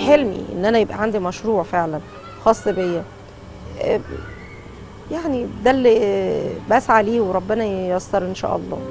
حلمي ان انا يبقى عندي مشروع فعلا خاص بيا آه، يعني ده اللي آه، بسعى ليه وربنا ييسر ان شاء الله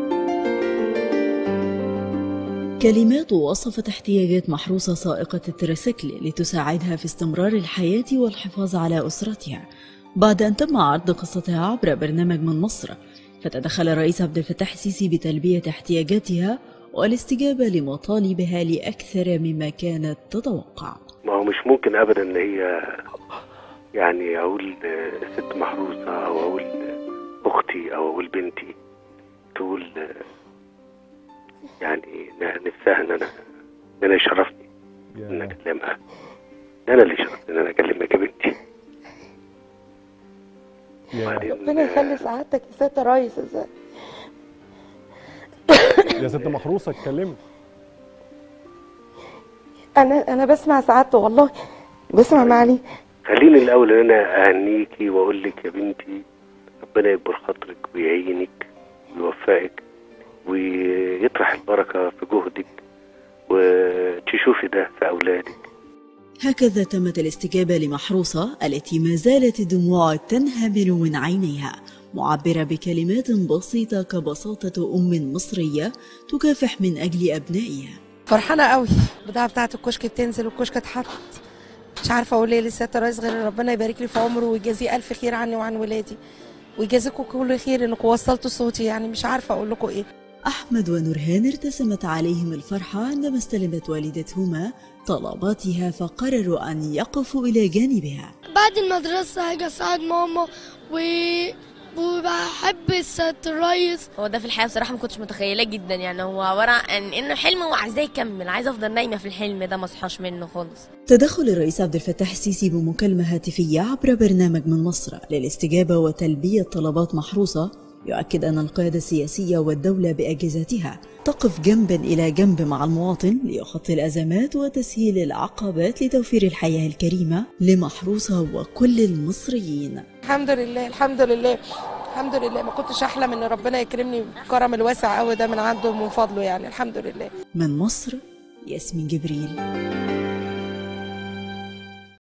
كلمات وصفت احتياجات محروسة سائقة التريسيكل لتساعدها في استمرار الحياة والحفاظ على أسرتها بعد أن تم عرض قصتها عبر برنامج من مصر فتدخل الرئيس عبد الفتاح السيسي بتلبية احتياجاتها والاستجابة لمطالبها لأكثر مما كانت تتوقع ما هو مش ممكن ابدا ان هي يعني اقول آه، ست محروسه او اقول آه، اختي او اقول بنتي تقول آه، يعني إنها نفسها ان انا ان انا يشرفني ان يا اكلمها انا اللي شرفني ان انا اكلمك يا بنتي يا, وبعدين ربنا يخلي سعادتك يا سياده الريس ازاي يا ست محروسه اتكلمي انا انا بسمع سعادته والله بسمع معالي خليني الاول ان انا اهنيكي واقول لك يا بنتي ربنا يكبر خاطرك ويعينك ويوفقك ويطرح البركه في جهدك وتشوفي ده في اولادك هكذا تمت الاستجابة لمحروسة التي ما زالت الدموع تنهمر من عينيها معبرة بكلمات بسيطة كبساطة أم مصرية تكافح من أجل أبنائها فرحانه قوي البضاعه بتاعه الكشك بتنزل والكشك اتحط مش عارفه اقول ايه لسياده الرئيس غير ان ربنا يبارك لي في عمره ويجازيه الف خير عني وعن ولادي ويجازيكم كل خير انكم وصلتوا صوتي يعني مش عارفه اقول لكم ايه أحمد ونورهان ارتسمت عليهم الفرحة عندما استلمت والدتهما طلباتها فقرروا أن يقفوا إلى جانبها بعد المدرسة هاجي أساعد ماما و... وبحب سيادة الريس هو ده في الحياه بصراحه ما كنتش متخيلاه جدا يعني هو عباره عن انه حلم وعايزاه يكمل عايزه افضل نايمه في الحلم ده ما اصحاش منه خالص تدخل الرئيس عبد الفتاح السيسي بمكالمة هاتفية عبر برنامج من مصر للاستجابة وتلبية طلبات محروسة يؤكد أن القيادة السياسية والدولة بأجهزتها تقف جنبا إلى جنب مع المواطن ليخطي الأزمات وتسهيل العقبات لتوفير الحياة الكريمة لمحروسة وكل المصريين الحمد لله الحمد لله الحمد لله ما كنتش احلم ان ربنا يكرمني بالكرم الواسع قوي ده من عنده ومن فضله يعني الحمد لله من مصر ياسمين جبريل